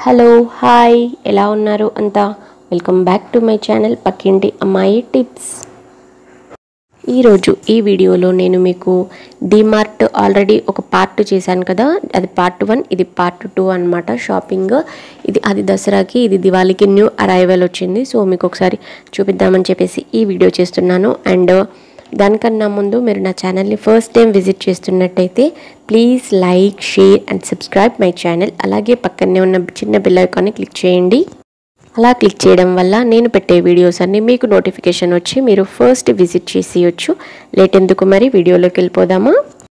hello hi ఎలా ఉన్నారు అంతా welcome back to my channel పక్కింటి అమ్మాయి టిప్స్ ఈరోజు ఈ వీడియోలో నేను మీకు డిమార్ట్ ఆల్రెడీ ఒక పార్ట్ చేశాను కదా అది పార్ట్ వన్ ఇది పార్ట్ టూ అనమాట షాపింగ్ ఇది అది దసరాకి ఇది దివాళీకి న్యూ అరైవల్ వచ్చింది సో మీకు ఒకసారి చూపిద్దామని చెప్పేసి ఈ వీడియో చేస్తున్నాను అండ్ దానికన్నా ముందు మీరు నా ఛానల్ని ఫస్ట్ టైం విజిట్ చేస్తున్నట్టయితే please like share and subscribe my channel అలాగే పక్కనే ఉన్న చిన్న బెల్ ఐకాన్ని క్లిక్ చేయండి అలా క్లిక్ చేయడం వల్ల నేను పెట్టే వీడియోస్ అన్నీ మీకు నోటిఫికేషన్ వచ్చి మీరు ఫస్ట్ విజిట్ చేసేయచ్చు లేట్ ఎందుకు మరి వీడియోలోకి వెళ్ళిపోదామా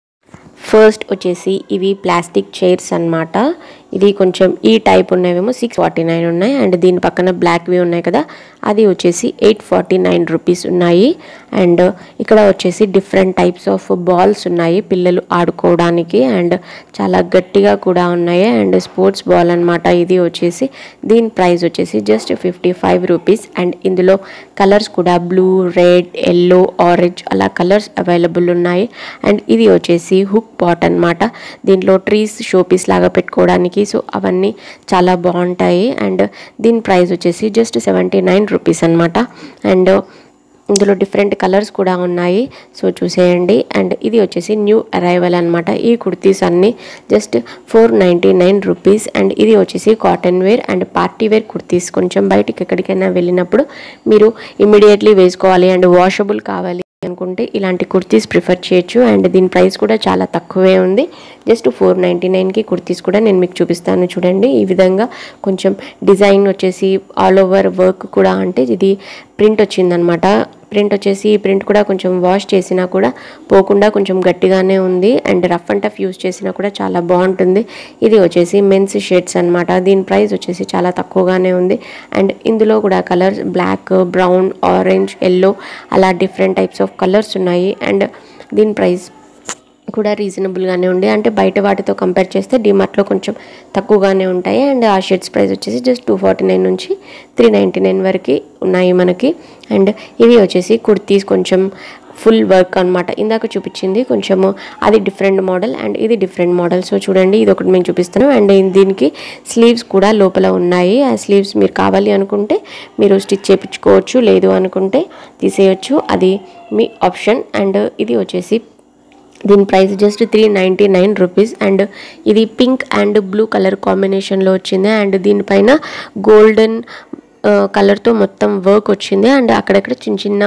ఫస్ట్ వచ్చేసి ఇవి ప్లాస్టిక్ చైర్స్ అన్నమాట ఇది కొంచెం ఈ టైప్ ఉన్నవేమో సిక్స్ ఫార్టీ నైన్ ఉన్నాయి అండ్ దీని పక్కన బ్లాక్వి ఉన్నాయి కదా అది వచ్చేసి ఎయిట్ ఫార్టీ నైన్ రూపీస్ ఉన్నాయి అండ్ ఇక్కడ వచ్చేసి డిఫరెంట్ టైప్స్ ఆఫ్ బాల్స్ ఉన్నాయి పిల్లలు ఆడుకోవడానికి అండ్ చాలా గట్టిగా కూడా ఉన్నాయి అండ్ స్పోర్ట్స్ బాల్ అన్నమాట ఇది వచ్చేసి దీని ప్రైస్ వచ్చేసి just fifty five rupees and ఇందులో కలర్స్ కూడా బ్లూ రెడ్ ఎల్లో ఆరెంజ్ అలా కలర్స్ అవైలబుల్ ఉన్నాయి అండ్ ఇది వచ్చేసి హుక్ పాట్ అన్నమాట దీంట్లో ట్రీస్ షోపీస్ లాగా పెట్టుకోవడానికి సో అవన్నీ చాలా బాగుంటాయి అండ్ దీని ప్రైస్ వచ్చేసి జస్ట్ సెవెంటీ నైన్ రూపీస్ అనమాట అండ్ ఇందులో డిఫరెంట్ కలర్స్ కూడా ఉన్నాయి సో చూసేయండి అండ్ ఇది వచ్చేసి న్యూ అరైవల్ అనమాట ఈ కుర్తీస్ అన్నీ just four ninety nine rupees and ఇది వచ్చేసి cotton wear and party wear kurtis కొంచెం బయటికి ఎక్కడికైనా వెళ్ళినప్పుడు మీరు ఇమీడియట్లీ వేసుకోవాలి అండ్ వాషబుల్ కావాలి అనుకుంటే ఇలాంటి కుర్తీస్ ప్రిఫర్ చేయొచ్చు అండ్ దీని ప్రైస్ కూడా చాలా తక్కువే ఉంది జస్ట్ ఫోర్ నైంటీ నైన్కి కుర్తీస్ కూడా నేను మీకు చూపిస్తాను చూడండి ఈ విధంగా కొంచెం డిజైన్ వచ్చేసి ఆల్ ఓవర్ వర్క్ కూడా అంటే ఇది ప్రింట్ వచ్చిందనమాట ప్రింట్ వచ్చేసి ఈ ప్రింట్ కూడా కొంచెం వాష్ చేసినా కూడా పోకుండా కొంచెం గట్టిగానే ఉంది and rough and tough use చేసినా కూడా చాలా బాగుంటుంది ఇది వచ్చేసి మెన్స్ షర్ట్స్ అనమాట దీని ప్రైస్ వచ్చేసి చాలా తక్కువగానే ఉంది అండ్ ఇందులో కూడా colours black brown orange yellow అలా డిఫరెంట్ టైప్స్ ఆఫ్ కలర్స్ ఉన్నాయి అండ్ దీని ప్రైస్ కూడా రీజనబుల్గానే ఉంది అంటే బయట వాటితో కంపేర్ చేస్తే డిమార్ట్లో కొంచెం తక్కువగానే ఉంటాయి అండ్ ఆ షర్ట్స్ ప్రైస్ వచ్చేసి జస్ట్ టూ ఫార్టీ నైన్ నుంచి త్రీ నైంటీ నైన్ వరకు ఉన్నాయి మనకి అండ్ ఇవి వచ్చేసి కుర్తీస్ కొంచెం ఫుల్ వర్క్ అనమాట ఇందాక చూపించింది కొంచెము అది డిఫరెంట్ మోడల్ అండ్ ఇది డిఫరెంట్ మోడల్ సో చూడండి ఇది ఒకటి మేము చూపిస్తాను అండ్ దీనికి స్లీవ్స్ కూడా లోపల ఉన్నాయి ఆ స్లీవ్స్ మీరు కావాలి అనుకుంటే మీరు స్టిచ్ చేయించుకోవచ్చు లేదు అనుకుంటే తీసేయచ్చు అది మీ ఆప్షన్ అండ్ ఇది వచ్చేసి దీని price just three ninety nine rupees and ఇది పింక్ అండ్ బ్లూ కలర్ కాంబినేషన్లో వచ్చింది అండ్ దీనిపైన గోల్డెన్ కలర్తో మొత్తం వర్క్ వచ్చింది అండ్ అక్కడక్కడ చిన్న చిన్న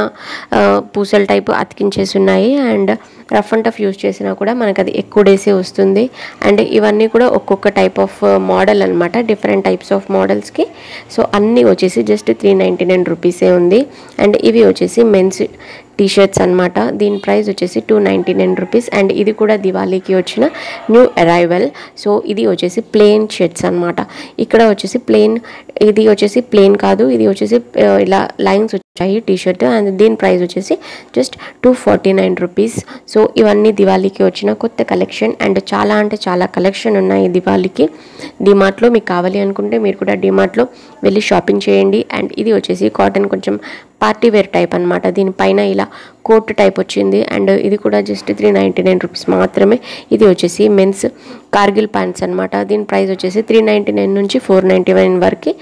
పూసల టైప్ అతికించేసి ఉన్నాయి and rough and tough use చేసినా కూడా మనకు అది ఎక్కువ డేసే వస్తుంది అండ్ ఇవన్నీ కూడా ఒక్కొక్క టైప్ ఆఫ్ మోడల్ అనమాట డిఫరెంట్ టైప్స్ ఆఫ్ మోడల్స్కి సో అన్నీ వచ్చేసి జస్ట్ త్రీ నైంటీ నైన్ రూపీసే ఉంది అండ్ ఇవి వచ్చేసి మెన్స్ టీ షర్ట్స్ అనమాట దీని ప్రైస్ వచ్చేసి two ninety nine rupees and ఇది కూడా దివాళీకి వచ్చిన న్యూ అరైవల్ సో ఇది వచ్చేసి ప్లెయిన్ షర్ట్స్ అనమాట ఇక్కడ వచ్చేసి ప్లెయిన్ ఇది వచ్చేసి ప్లెయిన్ కాదు ఇది వచ్చేసి ఆ, ఇలా లైన్స్ వచ్చాయి టీ షర్ట్ అండ్ దీని ప్రైస్ వచ్చేసి just two forty nine rupees so ఇవన్నీ దివాళీకి వచ్చిన కొత్త కలెక్షన్ అండ్ చాలా అంటే చాలా కలెక్షన్ ఉన్నాయి దివాళీకి డిమార్ట్లో మీకు కావాలి అనుకుంటే మీరు కూడా డిమార్ట్లో వెళ్ళి షాపింగ్ చేయండి అండ్ ఇది వచ్చేసి కాటన్ కొంచెం పార్టీ వేర్ టైప్ అనమాట దీనిపైన ఇలా కోట్ టైప్ వచ్చింది అండ్ ఇది కూడా just three ninety nine rupees మాత్రమే ఇది వచ్చేసి మెన్స్ కార్గిల్ ప్యాంట్స్ అనమాట దీని ప్రైస్ వచ్చేసి త్రీ నైంటీ నైన్ నుంచి ఫోర్ నైంటీ నైన్ వరకు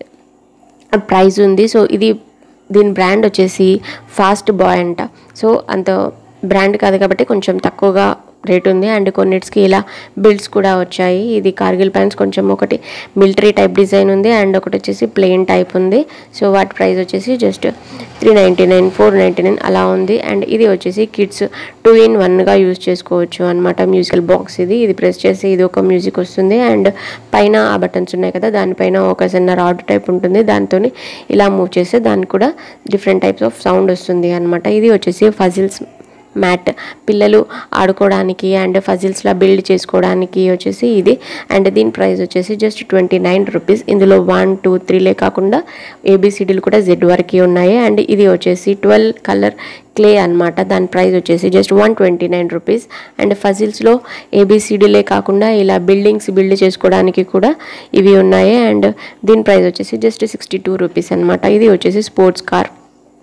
ప్రైస్ ఉంది సో ఇది దీని బ్రాండ్ వచ్చేసి ఫాస్ట్ బాయ్ అంట సో అంత బ్రాండ్ కాదు కాబట్టి కొంచెం తక్కువగా రేట్ ఉంది అండ్ కొన్నిటికి ఇలా బిల్డ్స్ కూడా వచ్చాయి ఇది కార్గిల్ ప్యాంట్స్ కొంచెం ఒకటి మిలిటరీ టైప్ డిజైన్ ఉంది అండ్ ఒకటి వచ్చేసి ప్లెయిన్ టైప్ ఉంది సో వాటి ప్రైస్ వచ్చేసి just three ninety nine four ninety nine అలా ఉంది అండ్ ఇది వచ్చేసి కిడ్స్ టూ ఇన్ వన్గా యూజ్ చేసుకోవచ్చు అనమాట మ్యూజికల్ బాక్స్ ఇది ఇది ప్రెస్ చేసి ఇది ఒక మ్యూజిక్ వస్తుంది అండ్ పైన ఆ బటన్స్ ఉన్నాయి కదా దానిపైన ఒక చిన్న రాడ్ టైప్ ఉంటుంది దాంతో ఇలా మూవ్ చేస్తే దానికి కూడా డిఫరెంట్ టైప్స్ ఆఫ్ సౌండ్ వస్తుంది అనమాట ఇది వచ్చేసి ఫజిల్స్ మ్యాట్ పిల్లలు ఆడుకోవడానికి అండ్ ఫజిల్స్లా బిల్డ్ చేసుకోవడానికి వచ్చేసి ఇది అండ్ దీని ప్రైస్ వచ్చేసి జస్ట్ ట్వంటీ నైన్ రూపీస్ ఇందులో వన్ టూ త్రీలే కాకుండా ఏబిసిడీలు కూడా జెడ్ వరకు ఉన్నాయి అండ్ ఇది వచ్చేసి ట్వెల్వ్ కలర్ క్లే అన్నమాట దాని ప్రైస్ వచ్చేసి just one twenty nine rupees and ఫజిల్స్లో ఏబిసిడీలే కాకుండా ఇలా బిల్డింగ్స్ బిల్డ్ చేసుకోవడానికి కూడా ఇవి ఉన్నాయి అండ్ దీని ప్రైస్ వచ్చేసి జస్ట్ సిక్స్టీ టూ రూపీస్ అనమాట ఇది వచ్చేసి స్పోర్ట్స్ కార్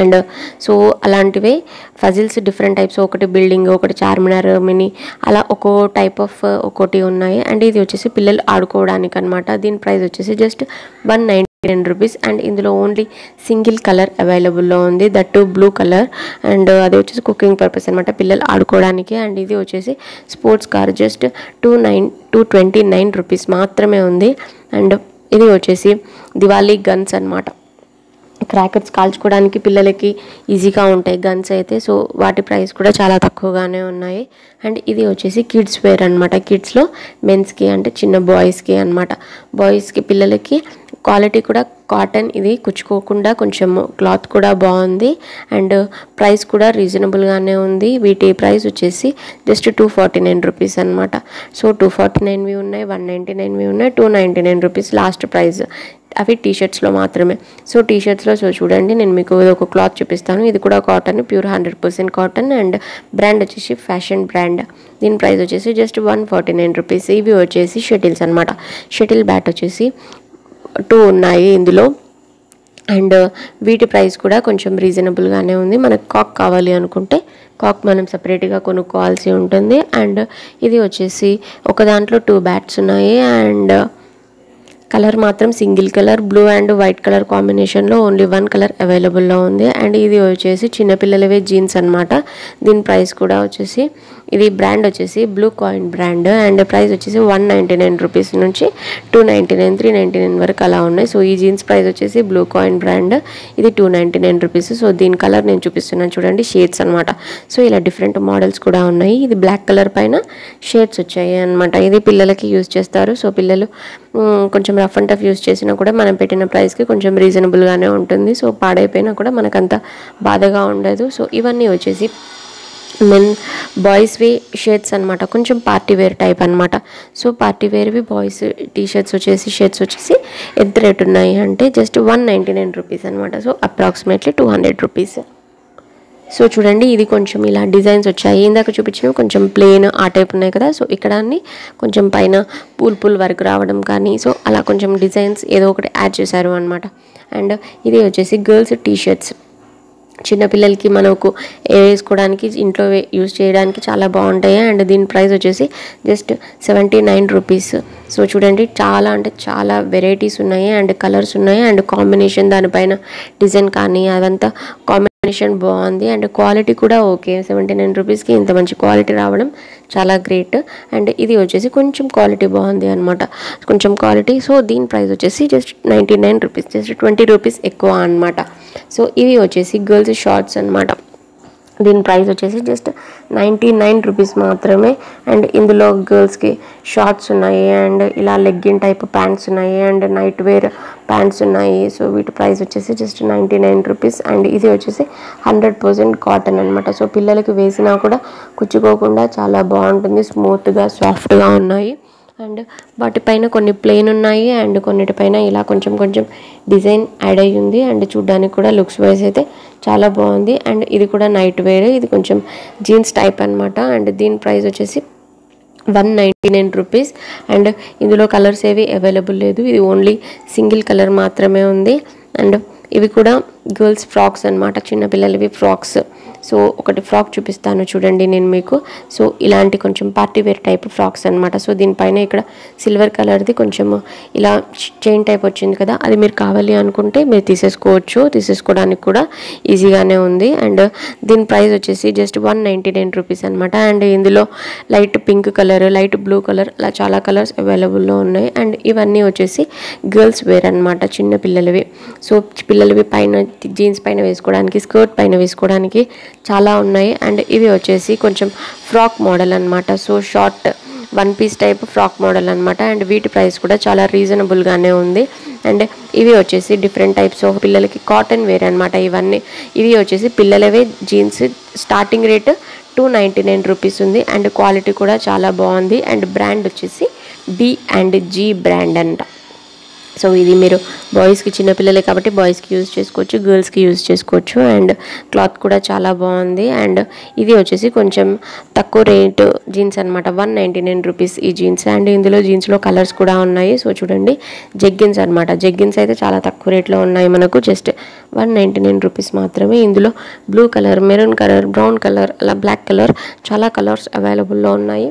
అండ్ సో అలాంటివే ఫజిల్స్ డిఫరెంట్ టైప్స్ ఒకటి బిల్డింగ్ ఒకటి చార్మినార్ మినీ అలా ఒక్కో టైప్ ఆఫ్ ఒకటి ఉన్నాయి అండ్ ఇది వచ్చేసి పిల్లలు ఆడుకోవడానికి అనమాట దీని ప్రైస్ వచ్చేసి just one ninety nine rupees and ఇందులో ఓన్లీ సింగిల్ కలర్ అవైలబుల్లో ఉంది దట్ బ్లూ కలర్ అండ్ అది వచ్చేసి కుకింగ్ పర్పస్ అనమాట పిల్లలు ఆడుకోవడానికి అండ్ ఇది వచ్చేసి sports car just two nine two twenty nine rupees మాత్రమే ఉంది అండ్ ఇది వచ్చేసి దివాళీ గన్స్ అనమాట క్రాకర్స్ కాల్చుకోవడానికి పిల్లలకి ఈజీగా ఉంటాయి గన్స్ అయితే సో వాటి ప్రైస్ కూడా చాలా తక్కువగానే ఉన్నాయి అండ్ ఇది వచ్చేసి కిడ్స్ వేర్ అనమాట కిడ్స్లో మెన్స్కి అంటే చిన్న బాయ్స్కి అనమాట బాయ్స్కి పిల్లలకి క్వాలిటీ కూడా కాటన్ ఇది కుచ్చుకోకుండా కొంచెం క్లాత్ కూడా బాగుంది అండ్ ప్రైస్ కూడా రీజనబుల్గానే ఉంది వీటి ప్రైస్ వచ్చేసి just two forty nine rupees అనమాట సో టూ ఫార్టీ నైన్వి ఉన్నాయి వన్ నైంటీ నైన్వి ఉన్నాయి two ninety nine rupees last price అవి టీ షర్ట్స్లో మాత్రమే సో టీ షర్ట్స్లో సో చూడండి నేను మీకు ఇది ఒక క్లాత్ చూపిస్తాను ఇది కూడా cotton pure hundred percent cotton and brand వచ్చేసి ఫ్యాషన్ బ్రాండ్ దీని ప్రైస్ వచ్చేసి just one forty nine rupees ఇవి వచ్చేసి షటిల్స్ అనమాట షటిల్ బ్యాట్ వచ్చేసి టూ ఉన్నాయి ఇందులో అండ్ వీటి ప్రైస్ కూడా కొంచెం రీజనబుల్గానే ఉంది మనకు కాక్ కావాలి అనుకుంటే కాక్ మనం సపరేట్గా కొనుక్కోవాల్సి ఉంటుంది అండ్ ఇది వచ్చేసి ఒక దాంట్లో టూ బ్యాట్స్ ఉన్నాయి అండ్ కలర్ మాత్రం single colour blue and white colour కాంబినేషన్లో ఓన్లీ వన్ కలర్ అవైలబుల్లో ఉంది అండ్ ఇది వచ్చేసి చిన్నపిల్లలవే జీన్స్ అనమాట దీని ప్రైస్ కూడా వచ్చేసి ఇది బ్రాండ్ వచ్చేసి blue coin brand and price వచ్చేసి వన్ నైంటీ నైన్ రూపీస్ నుంచి two ninety nine three ninety nine వరకు అలా ఉన్నాయి సో ఈ జీన్స్ ప్రైస్ వచ్చేసి బ్లూ కాయిన్ బ్రాండ్ ఇది two ninety nine rupees so దీని కలర్ నేను చూపిస్తున్నాను చూడండి షేడ్స్ అనమాట సో ఇలా డిఫరెంట్ మోడల్స్ కూడా ఉన్నాయి ఇది బ్లాక్ కలర్ పైన షేడ్స్ వచ్చాయి అనమాట ఇది పిల్లలకి యూజ్ చేస్తారు సో పిల్లలు మ్, కొంచెం రఫ్ అండ్ టఫ్ యూజ్ చేసినా కూడా మనం పెట్టిన ప్రైస్కి కొంచెం రీజనబుల్గానే ఉంటుంది సో పాడైపోయినా కూడా మనకంత బాధగా ఉండదు సో ఇవన్నీ వచ్చేసి మెన్ బాయ్స్వి షర్ట్స్ అనమాట కొంచెం పార్టీ వేర్ టైప్ అనమాట సో పార్టీ వేర్వి బాయ్స్ టీ షర్ట్స్ వచ్చేసి షర్ట్స్ వచ్చేసి ఎంత రేట్ ఉన్నాయి అంటే just one ninety nine rupees అనమాట so approximately two hundred rupees so చూడండి ఇది కొంచెం ఇలా డిజైన్స్ వచ్చాయి ఇందాక చూపించినవి కొంచెం ప్లెయిన్ ఆ టైప్ ఉన్నాయి కదా సో ఇక్కడ అన్ని కొంచెం పైన పూల్ పూల్ వర్క్ రావడం కానీ సో అలా కొంచెం డిజైన్స్ ఏదో ఒకటి యాడ్ చేశారు అనమాట అండ్ ఇది వచ్చేసి గర్ల్స్ టీ షర్ట్స్ చిన్నపిల్లలకి మనకు వేసుకోవడానికి ఇంట్లో యూజ్ చేయడానికి చాలా బాగుంటాయి అండ్ దీని ప్రైస్ వచ్చేసి just seventy nine rupees so చూడండి చాలా అంటే చాలా వెరైటీస్ ఉన్నాయి అండ్ కలర్స్ ఉన్నాయి అండ్ కాంబినేషన్ దానిపైన డిజైన్ కానీ అదంతా కాంబినేషన్ బాగుంది అండ్ క్వాలిటీ కూడా ఓకే సెవెంటీ నైన్ రూపీస్కి ఇంత మంచి క్వాలిటీ రావడం చాలా గ్రేట్ అండ్ ఇది వచ్చేసి కొంచెం క్వాలిటీ బాగుంది అనమాట కొంచెం క్వాలిటీ సో దీని ప్రైస్ వచ్చేసి just ninety nine rupees just twenty rupees ఎక్కువ అనమాట సో ఇవి వచ్చేసి గర్ల్స్ షార్ట్స్ అనమాట దీని ప్రైస్ వచ్చేసి జస్ట్ నైంటీ నైన్ రూపీస్ మాత్రమే అండ్ ఇందులో గర్ల్స్కి షార్ట్స్ ఉన్నాయి అండ్ ఇలా లెగ్గిన్ టైప్ ప్యాంట్స్ ఉన్నాయి అండ్ నైట్ వేర్ ప్యాంట్స్ ఉన్నాయి సో వీటి ప్రైస్ వచ్చేసి just ninety nine rupees and ఇది వచ్చేసి హండ్రెడ్ పర్సెంట్ కాటన్ అనమాట సో పిల్లలకి వేసినా కూడా కుచ్చుకోకుండా చాలా బాగుంటుంది స్మూత్గా సాఫ్ట్గా ఉన్నాయి అండ్ వాటిపైన కొన్ని ప్లెయిన్ ఉన్నాయి అండ్ కొన్నిటిపైన ఇలా కొంచెం కొంచెం డిజైన్ యాడ్ అయ్యి ఉంది అండ్ చూడ్డానికి కూడా లుక్స్ వైజ్ అయితే చాలా బాగుంది అండ్ ఇది కూడా నైట్ వేర్ ఇది కొంచెం జీన్స్ టైప్ అనమాట అండ్ దీని ప్రైస్ వచ్చేసి one ninety nine rupees and ఇందులో కలర్స్ ఏవి అవైలబుల్ లేదు ఇది ఓన్లీ సింగిల్ కలర్ మాత్రమే ఉంది అండ్ ఇవి కూడా గర్ల్స్ ఫ్రాక్స్ అనమాట చిన్నపిల్లలవి ఫ్రాక్స్ సో ఒకటి ఫ్రాక్ చూపిస్తాను చూడండి నేను మీకు సో ఇలాంటి కొంచెం పార్టీ వేర్ టైప్ ఫ్రాక్స్ అనమాట సో దీనిపైన ఇక్కడ సిల్వర్ కలర్ది కొంచెం ఇలా చైన్ టైప్ వచ్చింది కదా అది మీరు కావాలి అనుకుంటే మీరు తీసేసుకోవచ్చు తీసేసుకోవడానికి కూడా ఈజీగానే ఉంది అండ్ దీని ప్రైస్ వచ్చేసి just one ninety nine rupees అనమాట అండ్ ఇందులో light pink colour light blue colour అలా చాలా కలర్స్ అవైలబుల్లో ఉన్నాయి అండ్ ఇవన్నీ వచ్చేసి గర్ల్స్ వేర్ అనమాట చిన్న పిల్లలవి సో పిల్లలవి పైన జీన్స్ పైన వేసుకోవడానికి స్కర్ట్ పైన వేసుకోవడానికి చాలా ఉన్నాయి అండ్ ఇవి వచ్చేసి కొంచెం ఫ్రాక్ మోడల్ అనమాట so short one piece type frock model అనమాట అండ్ వీటి ప్రైస్ కూడా చాలా రీజనబుల్గానే ఉంది అండ్ ఇవి వచ్చేసి డిఫరెంట్ టైప్స్ ఆఫ్ పిల్లలకి కాటన్ వేర్ అనమాట ఇవన్నీ ఇవి వచ్చేసి పిల్లలవే jeans starting rate two ninety nine rupees ఉంది అండ్ క్వాలిటీ కూడా చాలా బాగుంది అండ్ బ్రాండ్ వచ్చేసి బి అండ్ జీ బ్రాండ్ అంట సో ఇది మీరు బాయ్స్కి చిన్నపిల్లలే కాబట్టి బాయ్స్కి యూజ్ చేసుకోవచ్చు గర్ల్స్కి యూజ్ చేసుకోవచ్చు అండ్ క్లాత్ కూడా చాలా బాగుంది అండ్ ఇది వచ్చేసి కొంచెం తక్కువ రేట్ జీన్స్ అనమాట వన్ నైంటీ నైన్ రూపీస్ ఈ జీన్స్ అండ్ ఇందులో జీన్స్లో కలర్స్ కూడా ఉన్నాయి సో చూడండి జగ్గిన్స్ అనమాట జగ్గిన్స్ అయితే చాలా తక్కువ రేట్లో ఉన్నాయి మనకు just one ninety nine rupees మాత్రమే ఇందులో blue colour maroon colour brown colour అలా బ్లాక్ కలర్ చాలా కలర్స్ అవైలబుల్లో ఉన్నాయి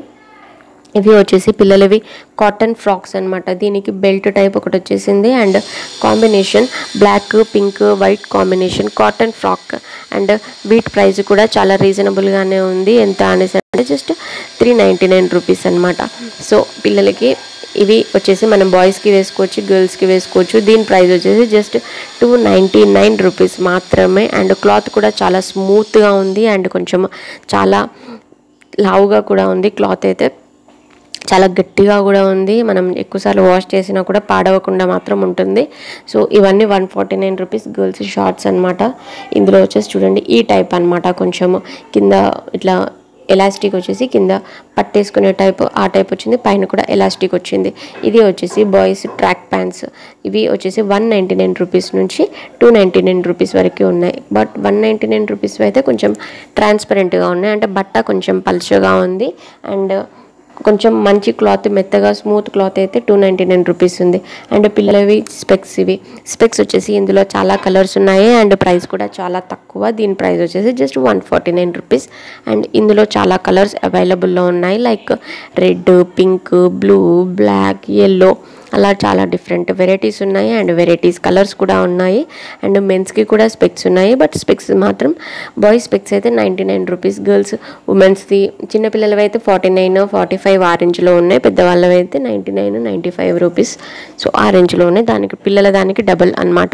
ఇవి వచ్చేసి పిల్లలవి కాటన్ ఫ్రాక్స్ అనమాట దీనికి బెల్ట్ టైప్ ఒకటి వచ్చేసింది and combination black pink white combination cotton frock and వీటి ప్రైస్ కూడా చాలా రీజనబుల్గానే ఉంది ఎంత అనేసి అంటే just three ninety nine rupees అనమాట సో పిల్లలకి ఇవి వచ్చేసి మనం బాయ్స్కి వేసుకోవచ్చు గర్ల్స్కి వేసుకోవచ్చు దీని ప్రైస్ వచ్చేసి just two ninety nine rupees మాత్రమే అండ్ క్లాత్ కూడా చాలా స్మూత్గా ఉంది అండ్ కొంచెం చాలా లావుగా కూడా ఉంది క్లాత్ అయితే చాలా గట్టిగా కూడా ఉంది మనం ఎక్కువసార్లు వాష్ చేసినా కూడా పాడవకుండా మాత్రం ఉంటుంది సో ఇవన్నీ one forty nine rupees girls shorts అనమాట ఇందులో వచ్చేసి చూడండి ఈ టైప్ అనమాట కొంచెము కింద ఇట్లా ఎలాస్టిక్ వచ్చేసి కింద పట్టేసుకునే టైప్ ఆ టైప్ వచ్చింది పైన కూడా ఎలాస్టిక్ వచ్చింది ఇది వచ్చేసి బాయ్స్ ట్రాక్ ప్యాంట్స్ ఇవి వచ్చేసి వన్ నైంటీ నైన్ రూపీస్ నుంచి టూ నైంటీ నైన్ రూపీస్ వరకు ఉన్నాయి but one ninety nine rupees అయితే కొంచెం ట్రాన్స్పరెంట్గా ఉన్నాయి అంటే బట్ట కొంచెం పలుచగా ఉంది అండ్ కొంచెం మంచి క్లాత్ మెత్తగా స్మూత్ క్లాత్ అయితే టూ నైంటీ నైన్ రూపీస్ ఉంది అండ్ పిల్లలవి స్పెక్స్ ఇవి స్పెక్స్ వచ్చేసి ఇందులో చాలా కలర్స్ ఉన్నాయి అండ్ ప్రైస్ కూడా చాలా తక్కువ దీని ప్రైస్ వచ్చేసి just one forty nine rupees and ఇందులో చాలా కలర్స్ అవైలబుల్లో ఉన్నాయి like red pink blue black yellow అలా చాలా డిఫరెంట్ వెరైటీస్ ఉన్నాయి అండ్ వెరైటీస్ కలర్స్ కూడా ఉన్నాయి అండ్ మెన్స్కి కూడా స్పెక్స్ ఉన్నాయి బట్ స్పెక్స్ మాత్రం బాయ్స్ స్పెక్స్ అయితే నైంటీ నైన్ రూపీస్ గర్ల్స్ ఉమెన్స్ది చిన్నపిల్లలవి అయితే ఫార్టీ నైన్ ఫార్టీ ఫైవ్ ఆ రేంజ్లో ఉన్నాయి పెద్దవాళ్ళవి అయితే ninety nine ninety five rupees so ఆ రేంజ్లో ఉన్నాయి దానికి పిల్లల దానికి డబల్ అనమాట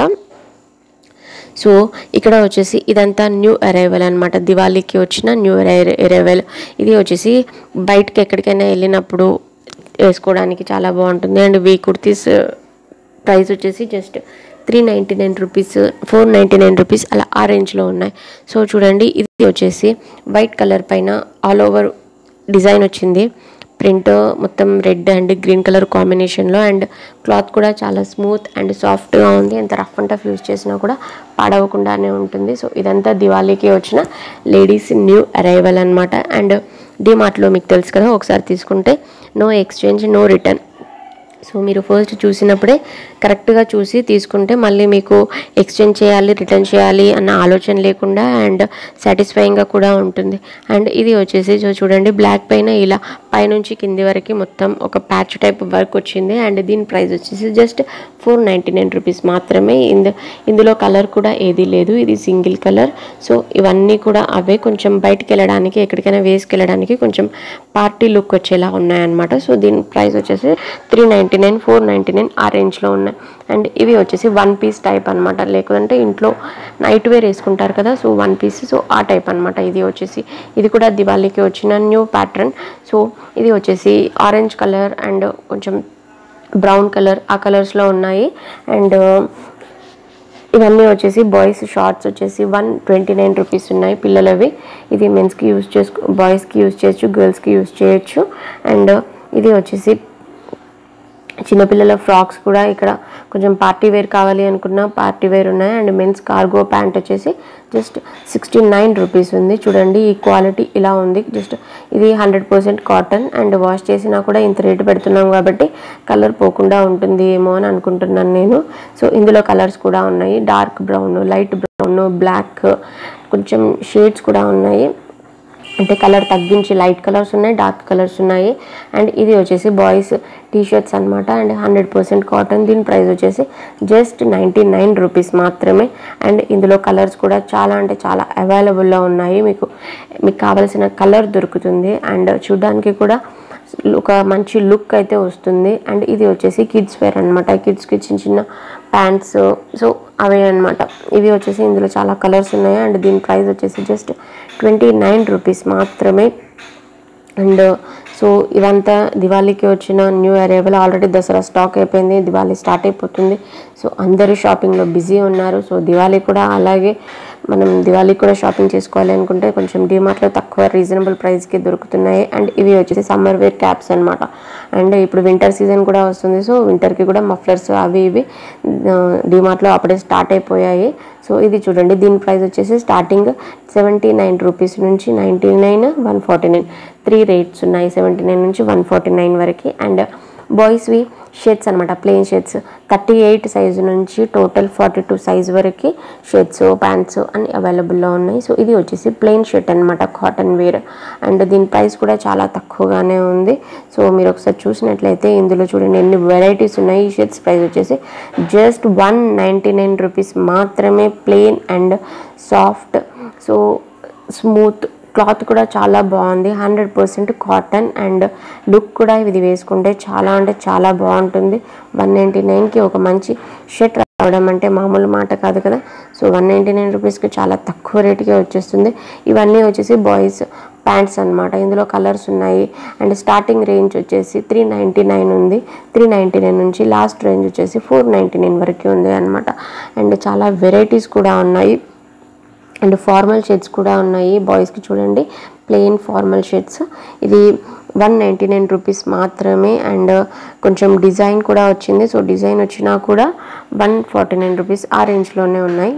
సో ఇక్కడ వచ్చేసి ఇదంతా న్యూ అరైవల్ అనమాట దివాళీకి వచ్చిన న్యూ అరైవల్ ఇది వచ్చేసి బయటకి ఎక్కడికైనా వెళ్ళినప్పుడు వేసుకోవడానికి చాలా బాగుంటుంది అండ్ వీ కుర్తీస్ ప్రైస్ వచ్చేసి just three ninety nine rupees four ninety nine rupees అలా ఆ రేంజ్లో ఉన్నాయి సో చూడండి ఇది వచ్చేసి వైట్ కలర్ పైన ఆల్ ఓవర్ డిజైన్ వచ్చింది ప్రింట్ మొత్తం రెడ్ అండ్ గ్రీన్ కలర్ కాంబినేషన్లో అండ్ క్లాత్ కూడా చాలా స్మూత్ అండ్ సాఫ్ట్గా ఉంది ఎంత రఫ్ అండ్ టఫ్ యూస్ చేసినా కూడా పాడవకుండానే ఉంటుంది సో ఇదంతా దివాళీకి వచ్చిన లేడీస్ న్యూ అరైవల్ అనమాట అండ్ డిమార్ట్లో మీకు తెలుసు కదా ఒకసారి తీసుకుంటే no exchange no return so మీరు ఫస్ట్ చూసినప్పుడే కరెక్ట్గా చూసి తీసుకుంటే మళ్ళీ మీకు ఎక్స్చేంజ్ చేయాలి రిటర్న్ చేయాలి అన్న ఆలోచన లేకుండా అండ్ సాటిస్ఫైయింగ్గా కూడా ఉంటుంది అండ్ ఇది వచ్చేసి సో చూడండి బ్లాక్ పైన ఇలా పైనుంచి కింది వరకు మొత్తం ఒక ప్యాచ్ టైప్ వర్క్ వచ్చింది అండ్ దీని ప్రైస్ వచ్చేసి just four ninety nine rupees మాత్రమే ఇందు ఇందులో కలర్ కూడా ఏది లేదు ఇది సింగిల్ కలర్ సో ఇవన్నీ కూడా అవే కొంచెం బయటికి వెళ్ళడానికి ఎక్కడికైనా వేసుకెళ్ళడానికి కొంచెం పార్టీ లుక్ వచ్చేలా ఉన్నాయన్నమాట సో దీని ప్రైస్ వచ్చేసి three ninety nine four ninety nine ఆ రేంజ్లో ఉన్నాయి అండ్ ఇవి వచ్చేసి వన్ పీస్ టైప్ అనమాట లేకుంటే ఇంట్లో నైట్ వేర్ వేసుకుంటారు కదా సో వన్ పీస్ సో ఆ టైప్ అనమాట ఇది వచ్చేసి ఇది కూడా దివాళీకి వచ్చిన న్యూ ప్యాటర్న్ సో ఇది వచ్చేసి ఆరెంజ్ కలర్ అండ్ కొంచెం బ్రౌన్ కలర్ ఆ కలర్స్లో ఉన్నాయి అండ్ ఇవన్నీ వచ్చేసి బాయ్స్ షార్ట్స్ వచ్చేసి వన్ ట్వంటీ నైన్ రూపీస్ ఉన్నాయి పిల్లలవి ఇది మెన్స్కి యూజ్ చేసుకో బాయ్స్కి యూజ్ చేయొచ్చు గర్ల్స్కి యూజ్ చేయొచ్చు అండ్ ఇది వచ్చేసి చిన్నపిల్లల ఫ్రాక్స్ కూడా ఇక్కడ కొంచెం పార్టీ వేర్ కావాలి అనుకున్న పార్టీ వేర్ ఉన్నాయి అండ్ మెన్స్ కార్గో ప్యాంట్ వచ్చేసి జస్ట్ సిక్స్టీ నైన్ రూపీస్ ఉంది చూడండి ఈ క్వాలిటీ ఇలా ఉంది జస్ట్ ఇది hundred percent cotton and wash చేసినా కూడా ఇంత రేటు పెడుతున్నాం కాబట్టి కలర్ పోకుండా ఉంటుంది ఏమో అని అనుకుంటున్నాను నేను సో ఇందులో కలర్స్ కూడా ఉన్నాయి dark brown light brown black కొంచెం షేడ్స్ కూడా ఉన్నాయి అంటే కలర్ తగ్గించి లైట్ కలర్స్ ఉన్నాయి డార్క్ కలర్స్ ఉన్నాయి అండ్ ఇది వచ్చేసి బాయ్స్ టీ షర్ట్స్ అనమాట అండ్ హండ్రెడ్ పర్సెంట్ కాటన్ దీని ప్రైస్ వచ్చేసి జస్ట్ నైంటీ నైన్ రూపీస్ మాత్రమే అండ్ ఇందులో కలర్స్ కూడా చాలా అంటే చాలా అవైలబుల్లో ఉన్నాయి మీకు మీకు కావాల్సిన కలర్ దొరుకుతుంది అండ్ చూడడానికి కూడా ఒక మంచి లుక్ అయితే వస్తుంది అండ్ ఇది వచ్చేసి కిడ్స్ వేర్ అనమాట కిడ్స్కి చిన్న చిన్న ప్యాంట్స్ సో అవే అనమాట ఇవి వచ్చేసి ఇందులో చాలా కలర్స్ ఉన్నాయి అండ్ దీని ప్రైస్ వచ్చేసి జస్ట్ ట్వంటీ నైన్ రూపీస్ మాత్రమే అండ్ సో ఇవంతా దివాళీకి వచ్చిన new arrival already Dasara stock అయిపోయింది దివాళీ స్టార్ట్ అయిపోతుంది సో అందరూ షాపింగ్లో బిజీ ఉన్నారు సో దివాళీ కూడా అలాగే మనం దివాళీ కూడా షాపింగ్ చేసుకోవాలి అనుకుంటే కొంచెం డిమార్ట్లో తక్కువ రీజనబుల్ ప్రైస్కి దొరుకుతున్నాయి అండ్ ఇవి వచ్చేసి సమ్మర్ వేర్ క్యాప్స్ అనమాట అండ్ ఇప్పుడు వింటర్ సీజన్ కూడా వస్తుంది సో వింటర్కి కూడా మఫ్లర్స్ అవి ఇవి డిమార్ట్లో అప్పుడే స్టార్ట్ అయిపోయాయి సో ఇది చూడండి దీని ప్రైస్ వచ్చేసి స్టార్టింగ్ సెవెంటీ నైన్ రూపీస్ నుంచి ninety nine one forty nine three rates ఉన్నాయి సెవెంటీ నైన్ నుంచి వన్ ఫార్టీ నైన్ వరకు అండ్ బాయ్స్వి షర్ట్స్ అనమాట plain shirts thirty eight size నుంచి టోటల్ ఫార్టీ టూ సైజ్ వరకు షర్ట్స్ ప్యాంట్స్ అన్ని అవైలబుల్లో ఉన్నాయి సో ఇది వచ్చేసి ప్లెయిన్ షర్ట్ అనమాట కాటన్ వేర్ అండ్ దీని ప్రైస్ కూడా చాలా తక్కువగానే ఉంది సో మీరు ఒకసారి చూసినట్లయితే ఇందులో చూడండి ఎన్ని వెరైటీస్ ఉన్నాయి ఈ షర్ట్స్ ప్రైస్ వచ్చేసి just one ninety nine rupees మాత్రమే plain and soft so smooth cloth కూడా చాలా బాగుంది hundred percent cotton and look కూడా ఇది వేసుకుంటే చాలా అంటే చాలా బాగుంటుంది వన్ నైంటీ నైన్కి ఒక మంచి షర్ట్ రావడం అంటే మామూలు మాట కాదు కదా సో వన్ నైంటీ నైన్ రూపీస్కి చాలా తక్కువ రేటుకే వచ్చేస్తుంది ఇవన్నీ వచ్చేసి బాయ్స్ ప్యాంట్స్ అనమాట ఇందులో కలర్స్ ఉన్నాయి అండ్ స్టార్టింగ్ రేంజ్ వచ్చేసి త్రీ నైంటీ నైన్ ఉంది త్రీ నైంటీ నైన్ నుంచి లాస్ట్ రేంజ్ వచ్చేసి ఫోర్ నైంటీ నైన్ వరకు ఉంది అనమాట అండ్ చాలా వెరైటీస్ కూడా ఉన్నాయి అండ్ ఫార్మల్ షర్ట్స్ కూడా ఉన్నాయి బాయ్స్కి చూడండి ప్లెయిన్ ఫార్మల్ షర్ట్స్ ఇది వన్ నైంటీ నైన్ రూపీస్ మాత్రమే అండ్ కొంచెం డిజైన్ కూడా వచ్చింది సో డిజైన్ వచ్చినా కూడా వన్ ఫార్టీ నైన్ రూపీస్ ఆ రేంజ్లోనే ఉన్నాయి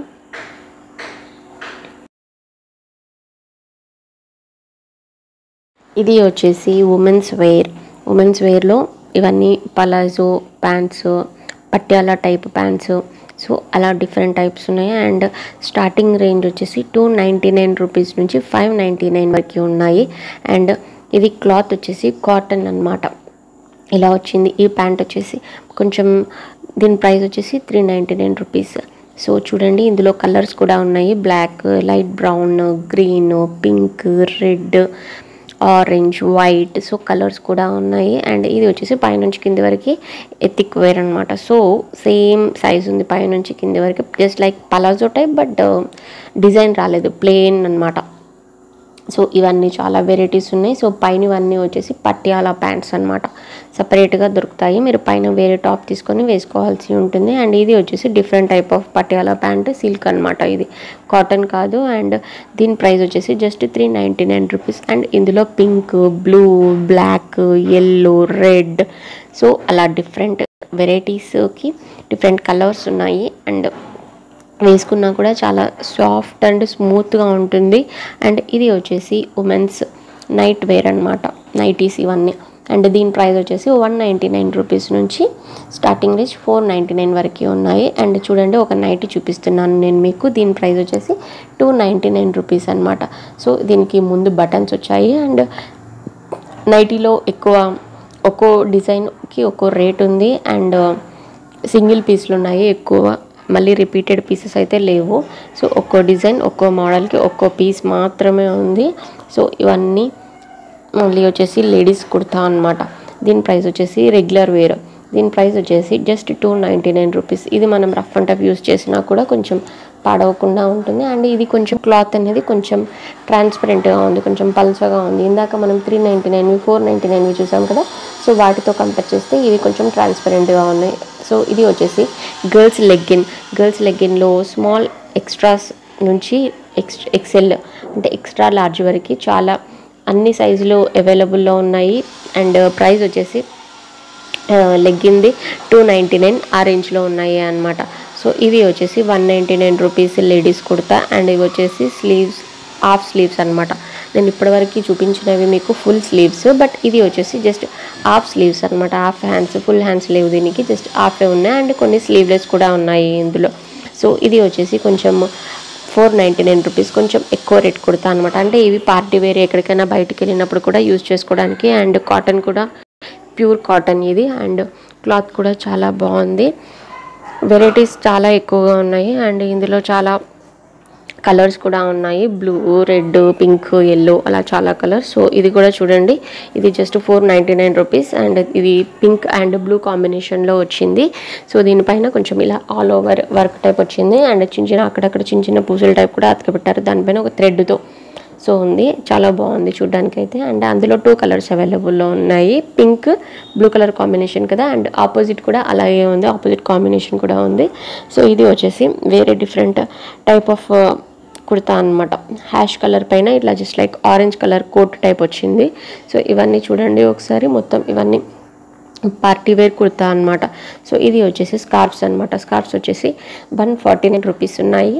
ఇది వచ్చేసి ఉమెన్స్ వేర్ ఉమెన్స్ వేర్లో ఇవన్నీ palazzo pants Patiala type pants so అలా డిఫరెంట్ టైప్స్ ఉన్నాయి అండ్ స్టార్టింగ్ రేంజ్ వచ్చేసి టూ నైంటీ నైన్ రూపీస్ నుంచి ఫైవ్ నైంటీ నైన్ వరకు ఉన్నాయి అండ్ ఇది క్లాత్ వచ్చేసి కాటన్ అన్నమాట ఇలా వచ్చింది ఈ ప్యాంట్ వచ్చేసి కొంచెం దీని ప్రైస్ వచ్చేసి three ninety nine rupees so చూడండి ఇందులో కలర్స్ కూడా ఉన్నాయి black light brown green pink red orange white so colours కూడా ఉన్నాయి అండ్ ఇది వచ్చేసి పైనుంచి కింది వరకు ఎత్తిక్ వేర్ అనమాట సో సేమ్ సైజ్ ఉంది పైనుంచి కింది వరకు just like palazzo type but design రాలేదు ప్లెయిన్ అనమాట సో ఇవన్నీ చాలా వెరైటీస్ ఉన్నాయి సో పైన ఇవన్నీ వచ్చేసి పట్యాల ప్యాంట్స్ అనమాట సపరేట్గా దొరుకుతాయి మీరు పైన వేరే టాప్ తీసుకొని వేసుకోవాల్సి ఉంటుంది అండ్ ఇది వచ్చేసి different type of Patiala pant silk అనమాట ఇది కాటన్ కాదు అండ్ దీని ప్రైస్ వచ్చేసి just three ninety nine rupees and ఇందులో pink blue black yellow red so అలా డిఫరెంట్ వెరైటీస్కి డిఫరెంట్ కలర్స్ ఉన్నాయి అండ్ వేసుకున్నా కూడా చాలా సాఫ్ట్ అండ్ స్మూత్గా ఉంటుంది అండ్ ఇది వచ్చేసి ఉమెన్స్ నైట్ వేర్ అనమాట నైటీస్ ఇవన్నీ అండ్ దీని ప్రైస్ వచ్చేసి వన్ నైంటీ నైన్ రూపీస్ నుంచి starting range four ninety nine వరకు ఉన్నాయి అండ్ చూడండి ఒక నైటీ చూపిస్తున్నాను నేను మీకు దీని ప్రైస్ వచ్చేసి టూ నైంటీ నైన్ రూపీస్ అనమాట సో దీనికి ముందు బటన్స్ వచ్చాయి అండ్ నైటీలో ఎక్కువ ఒక్కో డిజైన్కి ఒక్కో రేట్ ఉంది అండ్ సింగిల్ పీస్లు ఉన్నాయి ఎక్కువ మళ్ళీ రిపీటెడ్ పీసెస్ అయితే లేవు సో ఒక్కో డిజైన్ ఒక్కో మోడల్కి ఒక్కో పీస్ మాత్రమే ఉంది సో ఇవన్నీ మళ్ళీ వచ్చేసి లేడీస్ కుర్తా అనమాట దీని ప్రైస్ వచ్చేసి రెగ్యులర్ వేర్ దీని ప్రైస్ వచ్చేసి just two ninety nine rupees ఇది మనం రఫ్ అండ్ టఫ్ యూస్ చేసినా కూడా కొంచెం పాడవకుండా ఉంటుంది అండ్ ఇది కొంచెం క్లాత్ అనేది కొంచెం ట్రాన్స్పరెంట్గా ఉంది కొంచెం పల్చగా ఉంది ఇందాక మనం త్రీ నైంటీ నైన్వి ఫోర్ నైంటీ నైన్వి చూసాం కదా సో వాటితో కంపేర్ చేస్తే ఇవి కొంచెం ట్రాన్స్పరెంట్గా ఉన్నాయి సో ఇది వచ్చేసి గర్ల్స్ లెగ్గిన్ గర్ల్స్ లెగ్గిన్లో స్మాల్ ఎక్స్ట్రాస్ నుంచి ఎక్స్ ఎక్సెల్ అంటే ఎక్స్ట్రా లార్జ్ వరకు చాలా అన్ని సైజులు అవైలబుల్లో ఉన్నాయి అండ్ ప్రైస్ వచ్చేసి లెగ్గింది టూ నైంటీ నైన్ ఆ రేంజ్లో ఉన్నాయి అన్నమాట సో ఇవి వచ్చేసి one ninety nine rupees ladies kurta and ఇవి వచ్చేసి స్లీవ్స్ హాఫ్ స్లీవ్స్ అనమాట నేను ఇప్పటివరకు చూపించినవి మీకు ఫుల్ స్లీవ్స్ బట్ ఇది వచ్చేసి జస్ట్ హాఫ్ స్లీవ్స్ అనమాట హాఫ్ హ్యాండ్స్ ఫుల్ హ్యాండ్స్ లేవు దీనికి జస్ట్ హాఫే ఉన్నాయి అండ్ కొన్ని స్లీవ్లెస్ కూడా ఉన్నాయి ఇందులో సో ఇది వచ్చేసి కొంచెం ఫోర్ నైంటీ నైన్ రూపీస్ కొంచెం ఎక్కువ రేట్ కుడతా అనమాట అంటే ఇవి పార్టీ వేర్ ఎక్కడికైనా బయటికి వెళ్ళినప్పుడు కూడా యూజ్ చేసుకోవడానికి అండ్ కాటన్ కూడా ప్యూర్ కాటన్ ఇది అండ్ క్లాత్ కూడా చాలా బాగుంది వెరైటీస్ చాలా ఎక్కువగా ఉన్నాయి అండ్ ఇందులో చాలా కలర్స్ కూడా ఉన్నాయి బ్లూ రెడ్ పింక్ ఎల్లో అలా చాలా కలర్స్ సో ఇది కూడా చూడండి ఇది just four ninety nine rupees and ఇది పింక్ అండ్ బ్లూ కాంబినేషన్లో వచ్చింది సో దీనిపైన కొంచెం ఇలా ఆల్ ఓవర్ వర్క్ టైప్ వచ్చింది అండ్ చిన్న చిన్న అక్కడక్కడ చిన్న చిన్న పూసల టైప్ కూడా అతకబెట్టారు దానిపైన ఒక థ్రెడ్తో సో ఉంది చాలా బాగుంది చూడడానికి అయితే అండ్ అందులో టూ కలర్స్ అవైలబుల్లో ఉన్నాయి పింక్ బ్లూ కలర్ కాంబినేషన్ కదా అండ్ ఆపోజిట్ కూడా అలాగే ఉంది ఆపోజిట్ కాంబినేషన్ కూడా ఉంది సో ఇది వచ్చేసి వేరే డిఫరెంట్ టైప్ ఆఫ్ కుర్తా అనమాట హ్యాష్ కలర్ పైన ఇట్లా just like orange colour coat type వచ్చింది సో ఇవన్నీ చూడండి ఒకసారి మొత్తం ఇవన్నీ పార్టీ వేర్ కుర్తా అనమాట సో ఇది వచ్చేసి స్కార్ఫ్స్ అనమాట స్కార్ఫ్స్ వచ్చేసి వన్ ఫార్టీ నైన్ రూపీస్ ఉన్నాయి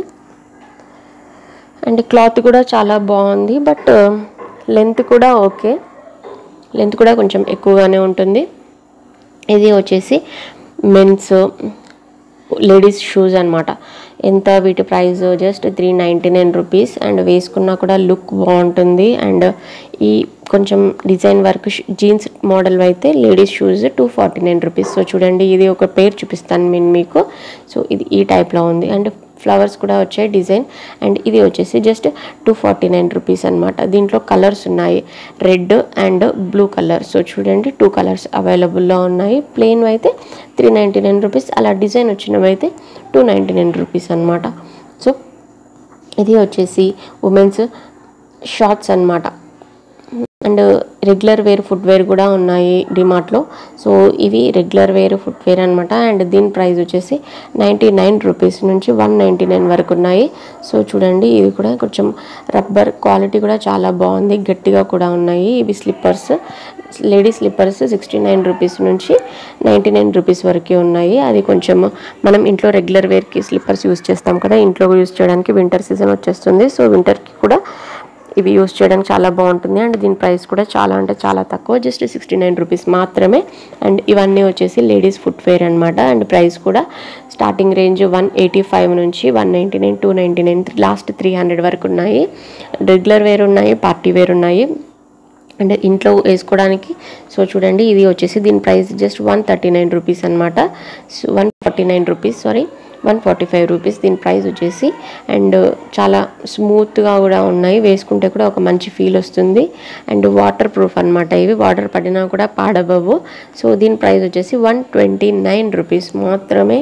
అండ్ క్లాత్ కూడా చాలా బాగుంది బట్ లెంత్ కూడా ఓకే లెంత్ కూడా కొంచెం ఎక్కువగానే ఉంటుంది ఇది వచ్చేసి మెన్స్ లేడీస్ షూస్ అనమాట ఎంత వీటి price just three ninety nine rupees and వేసుకున్నా కూడా లుక్ బాగుంటుంది అండ్ ఈ కొంచెం డిజైన్ వర్క్ జీన్స్ మోడల్ అయితే ladies shoes two forty nine rupees so చూడండి ఇది ఒక పేర్ చూపిస్తాను నేను మీకు సో ఇది ఈ టైప్లో ఉంది అండ్ ఫ్లవర్స్ కూడా వచ్చాయి డిజైన్ అండ్ ఇది వచ్చేసి just two forty nine rupees అనమాట దీంట్లో కలర్స్ ఉన్నాయి red and blue colour so చూడండి టూ కలర్స్ అవైలబుల్లో ఉన్నాయి ప్లెయిన్ అయితే త్రీ నైంటీ నైన్ రూపీస్ అలా డిజైన్ వచ్చినవి అయితే టూ నైంటీ నైన్ రూపీస్ అనమాట సో ఇది వచ్చేసి ఉమెన్స్ షార్ట్స్ అనమాట అండ్ రెగ్యులర్ వేర్ ఫుట్వేర్ కూడా ఉన్నాయి డిమార్ట్లో సో ఇవి రెగ్యులర్ వేర్ ఫుట్వేర్ అనమాట అండ్ దీని ప్రైస్ వచ్చేసి నైంటీ నైన్ రూపీస్ నుంచి వన్ నైంటీ నైన్ వరకు ఉన్నాయి సో చూడండి ఇది కూడా కొంచెం రబ్బర్ క్వాలిటీ కూడా చాలా బాగుంది గట్టిగా కూడా ఉన్నాయి ఇవి slippers lady slippers sixty nine rupees నుంచి నైంటీ నైన్ రూపీస్ వరకే ఉన్నాయి అది కొంచెం మనం ఇంట్లో రెగ్యులర్ వేర్కి స్లిప్పర్స్ యూస్ చేస్తాం కదా ఇంట్లో యూస్ చేయడానికి వింటర్ సీజన్ వచ్చేస్తుంది సో వింటర్కి కూడా ఇవి యూస్ చేయడానికి చాలా బాగుంటుంది అండ్ దీని ప్రైస్ కూడా చాలా అంటే చాలా తక్కువ జస్ట్ సిక్స్టీ నైన్ రూపీస్ మాత్రమే అండ్ ఇవన్నీ వచ్చేసి లేడీస్ ఫుట్వేర్ అనమాట అండ్ ప్రైస్ కూడా starting range one eighty five నుంచి one ninety nine two ninety nine last three hundred వరకు ఉన్నాయి రెగ్యులర్ వేర్ ఉన్నాయి పార్టీ వేర్ ఉన్నాయి అండ్ ఇంట్లో వేసుకోవడానికి సో చూడండి ఇది వచ్చేసి దీని price just one thirty nine rupees అనమాట one forty nine rupees sorry one forty five rupees దీని ప్రైస్ వచ్చేసి అండ్ చాలా స్మూత్గా కూడా ఉన్నాయి వేసుకుంటే కూడా ఒక మంచి ఫీల్ వస్తుంది అండ్ వాటర్ ప్రూఫ్ అనమాట ఇవి వాటర్ పడినా కూడా పాడబవు సో దీని ప్రైస్ వచ్చేసి వన్ ట్వంటీ నైన్ రూపీస్ మాత్రమే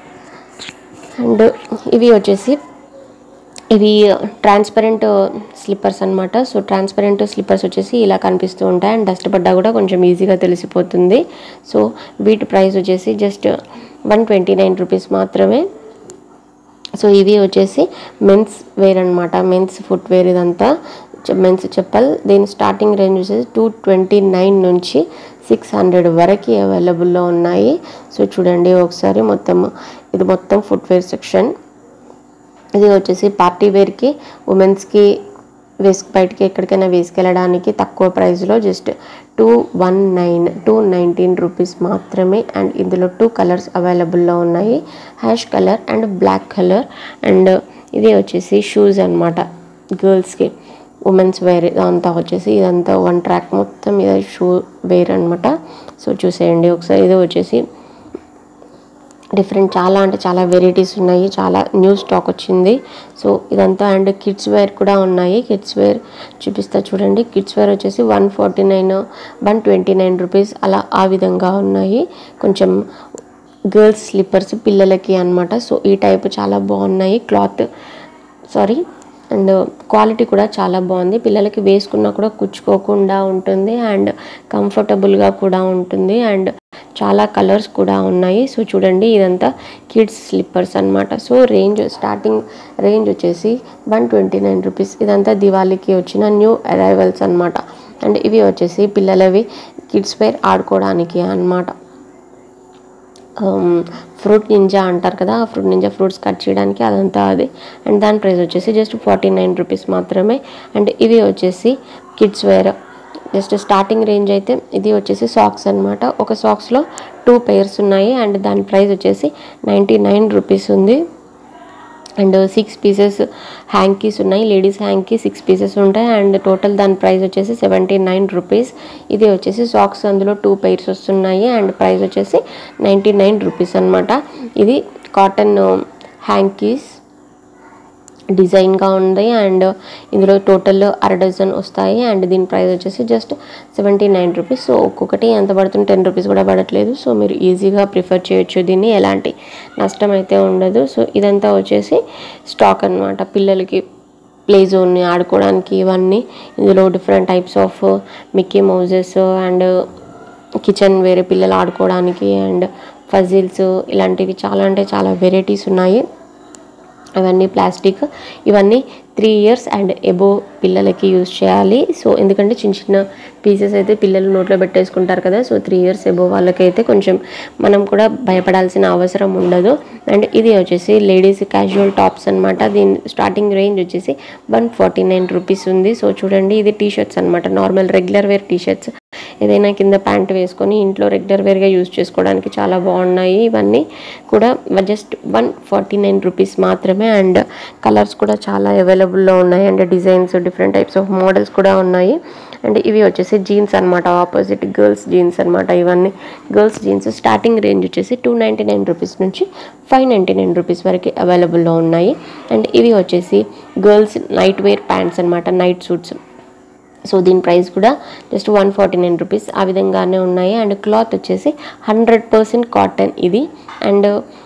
అండ్ ఇవి వచ్చేసి ఇవి ట్రాన్స్పరెంట్ స్లిప్పర్స్ అనమాట సో ట్రాన్స్పరెంట్ స్లిప్పర్స్ వచ్చేసి ఇలా కనిపిస్తూ ఉంటాయి అండ్ డస్ట్ పడ్డా కూడా కొంచెం ఈజీగా తెలిసిపోతుంది సో వీటి ప్రైస్ వచ్చేసి just one twenty nine rupees మాత్రమే సో ఇవి వచ్చేసి మెన్స్ వేర్ అనమాట మెన్స్ ఫుట్ వేర్ ఇదంతా మెన్స్ చెప్పల్ దీని స్టార్టింగ్ రేంజ్ వచ్చేసి టూ ట్వంటీ నైన్ నుంచి సిక్స్ హండ్రెడ్ వరకు అవైలబుల్లో ఉన్నాయి సో చూడండి ఒకసారి మొత్తం ఇది మొత్తం ఫుట్వేర్ సెక్షన్ ఇది వచ్చేసి పార్టీ వేర్కి ఉమెన్స్కి వేసుకు బయటికి ఎక్కడికైనా వేసుకెళ్ళడానికి తక్కువ ప్రైస్లో just two one nine two nineteen rupees మాత్రమే అండ్ ఇందులో టూ కలర్స్ అవైలబుల్లో ఉన్నాయి ash colour and black colour and ఇది వచ్చేసి షూస్ అనమాట గర్ల్స్కి ఉమెన్స్ వేర్ ఇదంతా వచ్చేసి ఇదంతా వన్ ట్రాక్ మొత్తం ఇది షూ వేర్ అనమాట సో చూసేయండి ఒకసారి ఇది వచ్చేసి డిఫరెంట్ చాలా అంటే చాలా వెరైటీస్ ఉన్నాయి చాలా న్యూ స్టాక్ వచ్చింది సో ఇదంతా అండ్ కిడ్స్ వేర్ కూడా ఉన్నాయి కిడ్స్ వేర్ చూపిస్తా చూడండి కిడ్స్ వేర్ వచ్చేసి one forty nine one twenty nine rupees అలా ఆ విధంగా ఉన్నాయి కొంచెం గర్ల్స్ స్లిప్పర్స్ పిల్లలకి అన్నమాట సో ఈ టైప్ చాలా బాగున్నాయి క్లాత్ సారీ అండ్ క్వాలిటీ కూడా చాలా బాగుంది పిల్లలకి వేసుకున్నా కూడా కుచ్చుకోకుండా ఉంటుంది అండ్ కంఫర్టబుల్గా కూడా ఉంటుంది అండ్ చాలా కలర్స్ కూడా ఉన్నాయి సో చూడండి ఇదంతా కిడ్స్ స్లిప్పర్స్ అనమాట సో రేంజ్ స్టార్టింగ్ రేంజ్ వచ్చేసి వన్ ట్వంటీ నైన్ రూపీస్ ఇదంతా దివాళీకి వచ్చిన న్యూ అరైవల్స్ అనమాట అండ్ ఇవి వచ్చేసి పిల్లలవి కిడ్స్ వేర్ ఆడుకోవడానికి అన్నమాట ఫ్రూట్ నింజా అంటారు కదా ఆ ఫ్రూట్ నింజా ఫ్రూట్స్ కట్ చేయడానికి అదంతా అది అండ్ దాని ప్రైస్ వచ్చేసి జస్ట్ ఫార్టీ నైన్ రూపీస్ మాత్రమే అండ్ ఇవి వచ్చేసి kids wear just starting range అయితే ఇది వచ్చేసి సాక్స్ అనమాట ఒక సాక్స్లో టూ పెయిర్స్ ఉన్నాయి అండ్ దాని ప్రైస్ వచ్చేసి నైంటీ నైన్ రూపీస్ ఉంది అండ్ సిక్స్ పీసెస్ హ్యాంకీస్ ఉన్నాయి లేడీస్ హ్యాంకీ సిక్స్ పీసెస్ ఉంటాయి అండ్ టోటల్ దాని ప్రైస్ వచ్చేసి సెవెంటీ నైన్ రూపీస్ ఇది వచ్చేసి సాక్స్ అందులో టూ పెయిర్స్ వస్తున్నాయి అండ్ ప్రైస్ వచ్చేసి నైంటీ నైన్ రూపీస్ అనమాట ఇది కాటన్ హ్యాంకీస్ డిజైన్గా ఉంది అండ్ ఇందులో టోటల్ అర డజన్ వస్తాయి అండ్ దీని ప్రైస్ వచ్చేసి just seventy nine rupees so ఒక్కొక్కటి ఎంత పడుతుంది టెన్ రూపీస్ కూడా పడట్లేదు సో మీరు ఈజీగా ప్రిఫర్ చేయొచ్చు దీన్ని ఎలాంటి నష్టం అయితే ఉండదు సో ఇదంతా వచ్చేసి స్టాక్ అనమాట పిల్లలకి ప్లే జోన్ని ఆడుకోవడానికి ఇవన్నీ ఇందులో different types of Mickey mouses and kitchen వేరే పిల్లలు ఆడుకోవడానికి అండ్ ఫజిల్స్ ఇలాంటివి చాలా అంటే చాలా వెరైటీస్ ఉన్నాయి ఇవన్నీ ప్లాస్టిక్ ఇవన్నీ త్రీ ఇయర్స్ అండ్ ఎబో పిల్లలకి యూజ్ చేయాలి సో ఎందుకంటే చిన్న చిన్న పీసెస్ అయితే పిల్లలు నోట్లో పెట్టేసుకుంటారు కదా సో త్రీ ఇయర్స్ ఎబో వాళ్ళకైతే కొంచెం మనం కూడా భయపడాల్సిన అవసరం ఉండదు అండ్ ఇది వచ్చేసి లేడీస్ క్యాజువల్ టాప్స్ అనమాట దీని స్టార్టింగ్ రేంజ్ వచ్చేసి వన్ ఫార్టీ నైన్ రూపీస్ ఉంది సో చూడండి ఇది టీ షర్ట్స్ అనమాట normal regular wear T shirts ఏదైనా కింద ప్యాంట్ వేసుకొని ఇంట్లో రెగ్యులర్ వేర్గా యూజ్ చేసుకోవడానికి చాలా బాగున్నాయి ఇవన్నీ కూడా just one forty nine rupees మాత్రమే అండ్ కలర్స్ కూడా చాలా అవైలబుల్లో ఉన్నాయి and designs different types of models కూడా ఉన్నాయి అండ్ ఇవి వచ్చేసి జీన్స్ అనమాట ఆపోజిట్ గర్ల్స్ జీన్స్ అనమాట ఇవన్నీ గర్ల్స్ జీన్స్ స్టార్టింగ్ రేంజ్ వచ్చేసి టూ నైంటీ నైన్ రూపీస్ నుంచి ఫైవ్ నైంటీ నైన్ రూపీస్ వరకు అవైలబుల్లో ఉన్నాయి అండ్ ఇవి వచ్చేసి గర్ల్స్ నైట్ వేర్ ప్యాంట్స్ అనమాట నైట్ సూట్స్ సో దీని ప్రైస్ కూడా just one forty nine rupees ఆ విధంగానే ఉన్నాయి అండ్ క్లాత్ వచ్చేసి హండ్రెడ్ పర్సెంట్ కాటన్ ఇది అండ్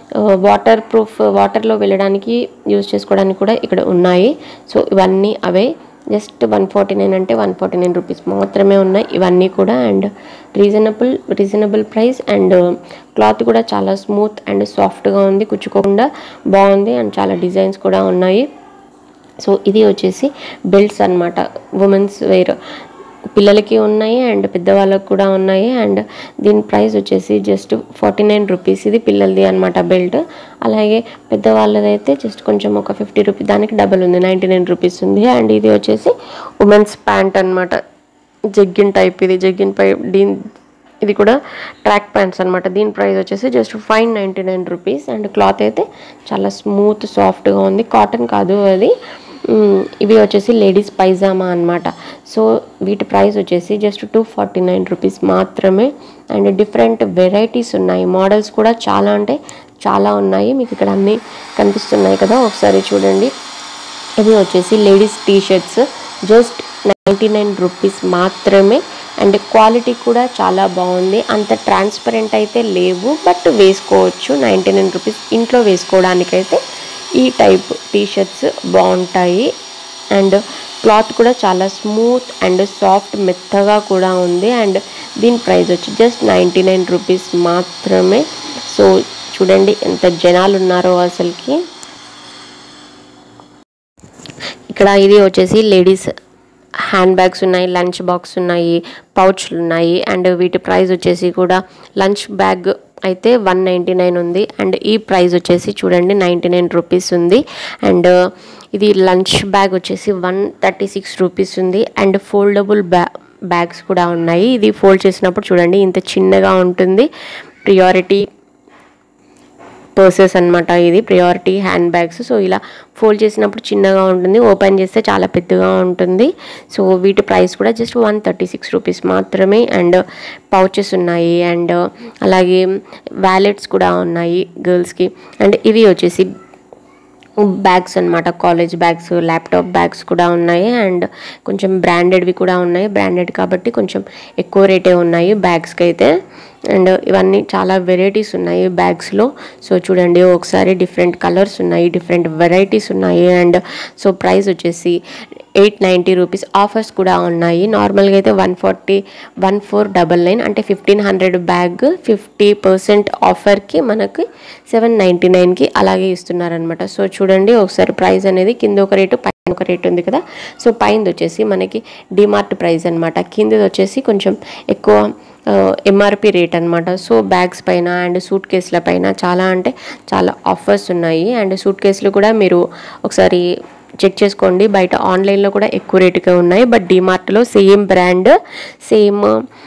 వాటర్ ప్రూఫ్ వాటర్లో వెళ్ళడానికి యూజ్ చేసుకోవడానికి కూడా ఇక్కడ ఉన్నాయి సో ఇవన్నీ అవే జస్ట్ వన్ ఫార్టీ నైన్ అంటే వన్ ఫార్టీ నైన్ రూపీస్ మాత్రమే ఉన్నాయి ఇవన్నీ కూడా and reasonable reasonable price and cloth కూడా చాలా స్మూత్ అండ్ సాఫ్ట్గా ఉంది కుచ్చుకోకుండా బాగుంది అండ్ చాలా డిజైన్స్ కూడా ఉన్నాయి సో ఇది వచ్చేసి బెల్ట్స్ అనమాట ఉమెన్స్ వేర్ పిల్లలకి ఉన్నాయి అండ్ పెద్దవాళ్ళకి కూడా ఉన్నాయి అండ్ దీని ప్రైస్ వచ్చేసి జస్ట్ ఫార్టీ నైన్ రూపీస్ ఇది పిల్లలది అనమాట బెల్ట్ అలాగే పెద్దవాళ్ళదైతే జస్ట్ కొంచెం ఒక ఫిఫ్టీ రూపీస్ దానికి డబల్ ఉంది నైంటీ నైన్ రూపీస్ ఉంది అండ్ ఇది వచ్చేసి ఉమెన్స్ ప్యాంట్ అనమాట జగ్గిన్ టైప్ ఇది జగ్గిన్ పై దీని ఇది కూడా ట్రాక్ ప్యాంట్స్ అనమాట దీని ప్రైస్ వచ్చేసి just five ninety nine rupees and cloth అయితే చాలా స్మూత్ సాఫ్ట్గా ఉంది కాటన్ కాదు అది మ్, ఇవి వచ్చేసి లేడీస్ పైజామా అనమాట సో వీటి ప్రైస్ వచ్చేసి just two forty nine rupees మాత్రమే అండ్ డిఫరెంట్ వెరైటీస్ ఉన్నాయి మోడల్స్ కూడా చాలా అంటే చాలా ఉన్నాయి మీకు ఇక్కడ అన్నీ కనిపిస్తున్నాయి కదా ఒకసారి చూడండి ఇది వచ్చేసి ladies T shirts just ninety nine rupees మాత్రమే అండ్ క్వాలిటీ కూడా చాలా బాగుంది అంత ట్రాన్స్పరెంట్ అయితే లేవు బట్ వేసుకోవచ్చు నైంటీ నైన్ రూపీస్ ఇంట్లో వేసుకోవడానికైతే ఈ టైప్ టీ షర్ట్స్ బాగుంటాయి అండ్ క్లాత్ కూడా చాలా స్మూత్ అండ్ సాఫ్ట్ మెత్తగా కూడా ఉంది అండ్ దీని ప్రైస్ వచ్చి జస్ట్ నైంటీ నైన్ రూపీస్ మాత్రమే సో చూడండి ఎంత జనాలు ఉన్నారో అసలుకి ఇక్కడ ఇది వచ్చేసి లేడీస్ హ్యాండ్ బ్యాగ్స్ ఉన్నాయి లంచ్ బాక్స్ ఉన్నాయి పౌచ్లు ఉన్నాయి అండ్ వీటి ప్రైస్ వచ్చేసి కూడా లంచ్ బ్యాగ్ అయితే వన్ నైంటీ నైన్ ఉంది అండ్ ఈ ప్రైస్ వచ్చేసి చూడండి నైంటీ నైన్ రూపీస్ ఉంది అండ్ ఇది లంచ్ బ్యాగ్ వచ్చేసి వన్ థర్టీ సిక్స్ రూపీస్ ఉంది అండ్ ఫోల్డబుల్ బ్యా బ్యాగ్స్ కూడా ఉన్నాయి ఇది ఫోల్డ్ చేసినప్పుడు చూడండి ఇంత చిన్నగా ఉంటుంది ప్రియారిటీ పర్సెస్ అనమాట ఇది ప్రియారిటీ హ్యాండ్ బ్యాగ్స్ సో ఇలా ఫోల్డ్ చేసినప్పుడు చిన్నగా ఉంటుంది ఓపెన్ చేస్తే చాలా పెద్దగా ఉంటుంది సో వీటి ప్రైస్ కూడా just one thirty six rupees మాత్రమే అండ్ పౌచెస్ ఉన్నాయి అండ్ అలాగే వ్యాలెట్స్ కూడా ఉన్నాయి గర్ల్స్కి అండ్ ఇవి వచ్చేసి బ్యాగ్స్ అనమాట కాలేజ్ బ్యాగ్స్ ల్యాప్టాప్ బ్యాగ్స్ కూడా ఉన్నాయి అండ్ కొంచెం బ్రాండెడ్వి కూడా ఉన్నాయి బ్రాండెడ్ కాబట్టి కొంచెం ఎక్కువ రేటే ఉన్నాయి బ్యాగ్స్కి అయితే అండ్ ఇవన్నీ చాలా వెరైటీస్ ఉన్నాయి బ్యాగ్స్లో సో చూడండి ఒకసారి డిఫరెంట్ కలర్స్ ఉన్నాయి డిఫరెంట్ వెరైటీస్ ఉన్నాయి అండ్ సో ప్రైస్ వచ్చేసి ఎయిట్ నైంటీ రూపీస్ ఆఫర్స్ కూడా ఉన్నాయి నార్మల్గా అయితే one forty one four double nine అంటే fifteen hundred bag fifty percent ఆఫర్కి మనకి సెవెన్ నైంటీ నైన్కి అలాగే ఇస్తున్నారనమాట సో చూడండి ఒకసారి ప్రైస్ అనేది కింద ఒక రేటు పైన ఒక రేట్ ఉంది కదా సో పైనది వచ్చేసి మనకి డిమార్ట్ ప్రైస్ అనమాట కిందది వచ్చేసి కొంచెం ఎక్కువ ఎంఆర్పి రేట్ అనమాట సో బ్యాగ్స్ పైన అండ్ సూట్ కేసుల పైన చాలా అంటే చాలా ఆఫర్స్ ఉన్నాయి అండ్ సూట్ కేసులు కూడా మీరు ఒకసారి చెక్ చేసుకోండి బయట ఆన్లైన్లో కూడా ఎక్కువ రేటుగా ఉన్నాయి బట్ డిమార్ట్లో same brand same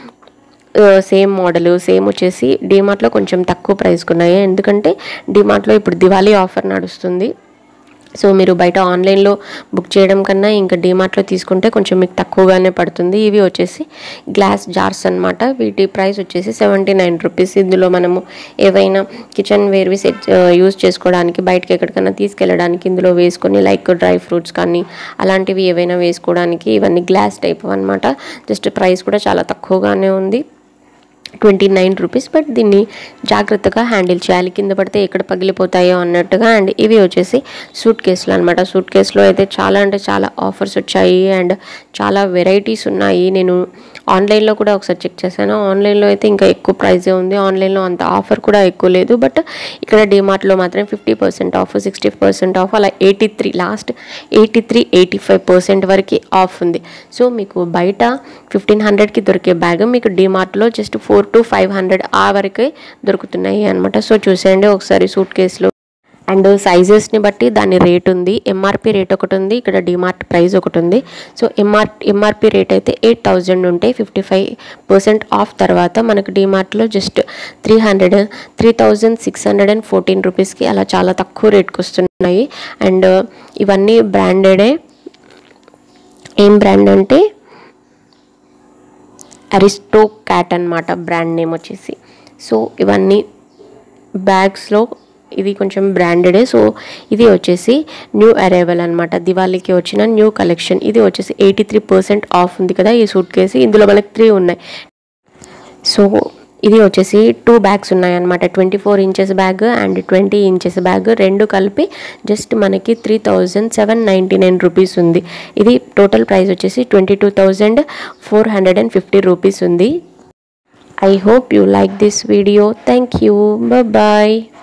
same model same వచ్చేసి డిమార్ట్లో కొంచెం తక్కువ ప్రైస్కి ఉన్నాయి ఎందుకంటే డిమార్ట్లో ఇప్పుడు దివాళీ ఆఫర్ నడుస్తుంది సో మీరు బయట ఆన్లైన్లో బుక్ చేయడం కన్నా ఇంకా డిమార్ట్లో తీసుకుంటే కొంచెం మీకు తక్కువగానే పడుతుంది ఇవి వచ్చేసి గ్లాస్ జార్స్ అన్నమాట వీటి ప్రైస్ వచ్చేసి సెవెంటీ నైన్ రూపీస్ ఇందులో మనము ఏవైనా కిచెన్ వేర్వి సెట్ యూస్ చేసుకోవడానికి బయటకి ఎక్కడికైనా తీసుకెళ్ళడానికి ఇందులో వేసుకొని లైక్ డ్రై ఫ్రూట్స్ కానీ అలాంటివి ఏవైనా వేసుకోవడానికి ఇవన్నీ గ్లాస్ టైప్ అన్నమాట జస్ట్ ప్రైస్ కూడా చాలా తక్కువగానే ఉంది ట్వంటీ నైన్ రూపీస్ బట్ దీన్ని జాగ్రత్తగా హ్యాండిల్ చేయాలి కింద పడితే ఎక్కడ పగిలిపోతాయో అన్నట్టుగా అండ్ ఇవి వచ్చేసి సూట్ కేసులు అనమాట సూట్ కేసులో అయితే చాలా అంటే చాలా ఆఫర్స్ వచ్చాయి అండ్ చాలా వెరైటీస్ ఉన్నాయి నేను ఆన్లైన్లో కూడా ఒకసారి చెక్ చేశాను ఆన్లైన్లో అయితే ఇంకా ఎక్కువ ప్రైజే ఉంది ఆన్లైన్లో అంత ఆఫర్ కూడా ఎక్కువ లేదు బట్ ఇక్కడ డిమార్ట్లో మాత్రం fifty percent off sixty percent off అలా eighty three last eighty three eighty five percent వరకు ఆఫ్ ఉంది సో మీకు బయట ఫిఫ్టీన్ హండ్రెడ్కి దొరికే బ్యాగ్ మీకు డిమార్ట్లో just four to five hundred ఆ వరకే దొరుకుతున్నాయి అనమాట సో చూసేయండి ఒకసారి సూట్ కేసులు అండ్ సైజెస్ని బట్టి దాని రేట్ ఉంది ఎంఆర్పి రేట్ ఒకటి ఉంది ఇక్కడ డిమార్ట్ ప్రైస్ ఒకటి ఉంది సో ఎంఆర్ ఎంఆర్పి రేట్ అయితే ఎయిట్ థౌజండ్ ఉంటే ఫిఫ్టీ ఫైవ్ పర్సెంట్ ఆఫ్ తర్వాత మనకు డిమార్ట్లో just three hundred three thousand six hundred and fourteen రూపీస్కి అలా చాలా తక్కువ రేట్కి వస్తున్నాయి అండ్ ఇవన్నీ బ్రాండెడే ఏం బ్రాండ్ అంటే అరిస్టో క్యాట్ అనమాట బ్రాండ్ నేమ్ వచ్చేసి సో ఇవన్నీ బ్యాగ్స్లో ఇది కొంచెం బ్రాండెడే సో ఇది వచ్చేసి న్యూ అరైవల్ అనమాట దివాళీకి వచ్చిన న్యూ కలెక్షన్ ఇది వచ్చేసి ఎయిటీ త్రీ పర్సెంట్ ఆఫ్ ఉంది కదా ఈ సూట్ కేసు ఇందులో మనకి త్రీ ఉన్నాయి సో ఇది వచ్చేసి టూ బ్యాగ్స్ ఉన్నాయన్నమాట twenty four inches bag and twenty inches bag రెండు కలిపి జస్ట్ మనకి three thousand seven ninety nine rupees ఉంది ఇది టోటల్ ప్రైస్ వచ్చేసి twenty two thousand four hundred and fifty rupees ఉంది I hope you like this video thank you bye